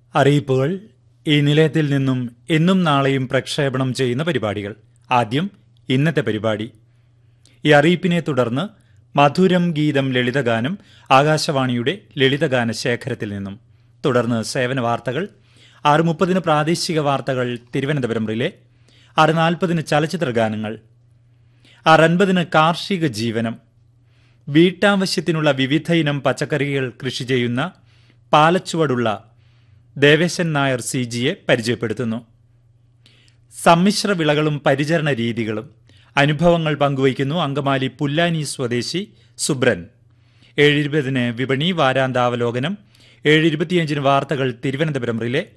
അറിയിപ്പുകൾ ഈ നിലയത്തിൽ നിന്നും എന്നും നാളെയും പ്രക്ഷേപണം ചെയ്യുന്ന പരിപാടികൾ ആദ്യം ഇന്നത്തെ പരിപാടി ഈ അറിയിപ്പിനെ തുടർന്ന് മധുരം ഗീതം ലളിതഗാനം ആകാശവാണിയുടെ ലളിതഗാന ശേഖരത്തിൽ നിന്നും തുടർന്ന് സേവന വാർത്തകൾ ആറ് മുപ്പതിന് പ്രാദേശിക വാർത്തകൾ തിരുവനന്തപുരം റിലേ ആറ് നാൽപ്പതിന് ചലച്ചിത്ര ഗാനങ്ങൾ ആറ് അൻപതിന് കാർഷിക ജീവനം വീട്ടാവശ്യത്തിനുള്ള വിവിധ ഇനം പച്ചക്കറികൾ കൃഷി ചെയ്യുന്ന പാലച്ചുവടുള്ള ദേവേശൻ നായർ സി ജിയെ പരിചയപ്പെടുത്തുന്നു സമ്മിശ്ര വിളകളും പരിചരണ രീതികളും അനുഭവങ്ങൾ പങ്കുവയ്ക്കുന്നു അങ്കമാലി പുല്ലാനി സ്വദേശി സുബ്രൻ ഏഴ് ഇരുപതിന് വിപണി വാരാന്താവലോകനം ഏഴ് ഇരുപത്തിയഞ്ചിന് വാർത്തകൾ തിരുവനന്തപുരം റിലേ